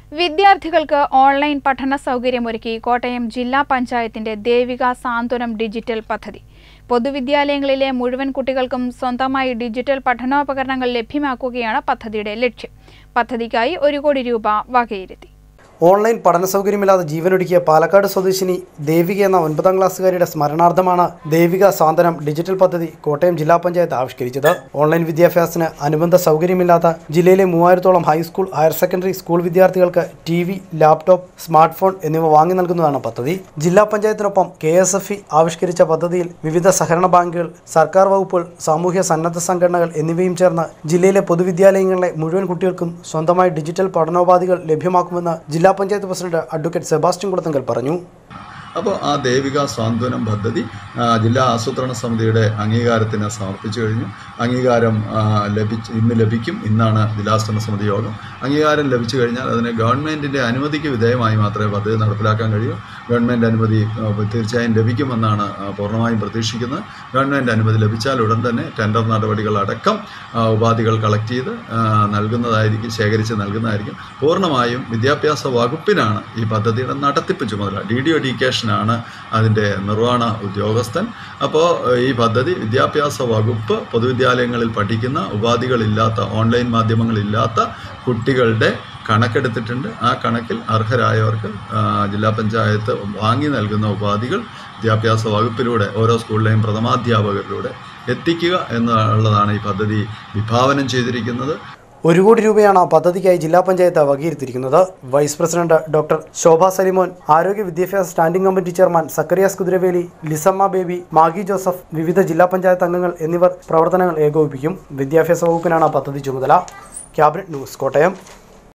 വിദ്യാർത്ഥികൾക്ക് ഓൺലൈൻ പഠന സൗകര്യമൊരുക്കി കോട്ടയം ജില്ലാ പഞ്ചായത്തിന്റെ ദേവിക സാന്ത്വനം ഡിജിറ്റൽ പദ്ധതി പൊതുവിദ്യാലയങ്ങളിലെ മുഴുവൻ കുട്ടികൾക്കും സ്വന്തമായി ഡിജിറ്റൽ പഠനോപകരണങ്ങൾ ലഭ്യമാക്കുകയാണ് പദ്ധതിയുടെ ലക്ഷ്യം പദ്ധതിക്കായി ഒരു കോടി രൂപ വകയിരുത്തി ഓൺലൈൻ പഠന സൗകര്യമില്ലാതെ ജീവനൊടുക്കിയ പാലക്കാട് സ്വദേശിനി ദേവിക എന്ന ഒൻപതാം ക്ലാസ്സുകാരിയുടെ സ്മരണാർത്ഥമാണ് ദേവിക സാന്ത്വനം ഡിജിറ്റൽ പദ്ധതി കോട്ടയം ജില്ലാ പഞ്ചായത്ത് ആവിഷ്കരിച്ചത് ഓൺലൈൻ വിദ്യാഭ്യാസത്തിന് അനുബന്ധ സൗകര്യമില്ലാത്ത ജില്ലയിലെ മൂവായിരത്തോളം ഹൈസ്കൂൾ ഹയർ സെക്കൻഡറി സ്കൂൾ വിദ്യാർത്ഥികൾക്ക് T V laptop smart phone എന്നിവ വാങ്ങി നൽകുന്നതാണ് പദ്ധതി ജില്ലാ പഞ്ചായത്തിനൊപ്പം കെ എസ് എഫ് ഇ ആവിഷ്കരിച്ച പദ്ധതിയിൽ വിവിധ സഹകരണ ബാങ്കുകൾ സർക്കാർ വകുപ്പുകൾ സാമൂഹ്യ സന്നദ്ധ സംഘടനകൾ എന്നിവയും ചേർന്ന് ജില്ലയിലെ പൊതുവിദ്യാലയങ്ങളിലെ മുഴുവൻ കുട്ടികൾക്കും സ്വന്തമായി ഡിജിറ്റൽ പഠനോപാധികൾ ലഭ്യമാക്കുമെന്ന് ജില്ലാ panchayat president advocate Sebastian Kulathunkal പറഞ്ഞു അപ്പോൾ ആ ദേവിക സാന്ത്വനം പദ്ധതി ആ, ജില്ലാ ആസൂത്രണ സമിതിയുടെ അംഗീകാരത്തിന് സമർപ്പിച്ചു കഴിഞ്ഞു അംഗീകാരം ആ, ലഭിച്ച് ഇന്ന് ലഭിക്കും ഇന്നാണ് ജില്ലാസൂത്രണ സമിതി യോഗം അംഗീകാരം ലഭിച്ചു കഴിഞ്ഞാൽ അതിന് ഗവൺമെൻറ്റിൻ്റെ അനുമതിക്ക് വിധേയമായി മാത്രമേ പദ്ധതി നടപ്പിലാക്കാൻ കഴിയൂ ഗവൺമെൻറ് അനുമതി ആ, തീർച്ചയായും ലഭിക്കുമെന്നാണ് ആ, പൂർണ്ണമായും പ്രതീക്ഷിക്കുന്നത് ഗവൺമെൻറ് അനുമതി ലഭിച്ചാൽ ഉടൻ തന്നെ ടെൻഡർ നടപടികളടക്കം ആ, ഉപാധികൾ കളക്ട് ചെയ്ത് ആ, നൽകുന്നതായിരിക്കും ശേഖരിച്ച് നൽകുന്നതായിരിക്കും പൂർണ്ണമായും വിദ്യാഭ്യാസ വകുപ്പിനാണ് ഈ പദ്ധതിയുടെ നടത്തിപ്പ് ചുമതല ഡി ഡി എഡ്യൂക്കേഷനാണ് അതിൻ്റെ നിർവഹണ ഉദ്യോഗസ്ഥൻ അപ്പോൾ ഈ പദ്ധതി വിദ്യാഭ്യാസ വകുപ്പ് പൊതുവിദ്യാലയങ്ങളിൽ പഠിക്കുന്ന ഉപാധികളില്ലാത്ത ഓൺലൈൻ മാധ്യമങ്ങളില്ലാത്ത കുട്ടികളുടെ കണക്കെടുത്തിട്ടുണ്ട് ആ കണക്കിൽ അർഹരായവർക്ക് ആ, ജില്ലാ പഞ്ചായത്ത് വാങ്ങി നൽകുന്ന ഉപാധികൾ വിദ്യാഭ്യാസ വകുപ്പിലൂടെ ഓരോ സ്കൂളിലെയും പ്രഥമാധ്യാപകരിലൂടെ എത്തിക്കുക എന്നുള്ളതാണ് ഈ പദ്ധതി വിഭാവനം ചെയ്തിരിക്കുന്നത് ഒരു കോടി രൂപയാണ് പദ്ധതിക്കായി ജില്ലാ പഞ്ചായത്ത് വകയിരുത്തിയിരിക്കുന്നത് vice president doctor Shobha Salimon ആരോഗ്യ വിദ്യാഭ്യാസ standing committee chairman Zacharias Kuthiraveli Lissamma Baby Maggie Joseph വിവിധ ജില്ലാ പഞ്ചായത്ത് അംഗങ്ങൾ എന്നിവർ പ്രവർത്തനങ്ങൾ ഏകോപിപ്പിക്കും വിദ്യാഭ്യാസ വകുപ്പിനാണ് പദ്ധതി ചുമതല ക്യാബിനറ്റ് ന്യൂസ് കോട്ടയം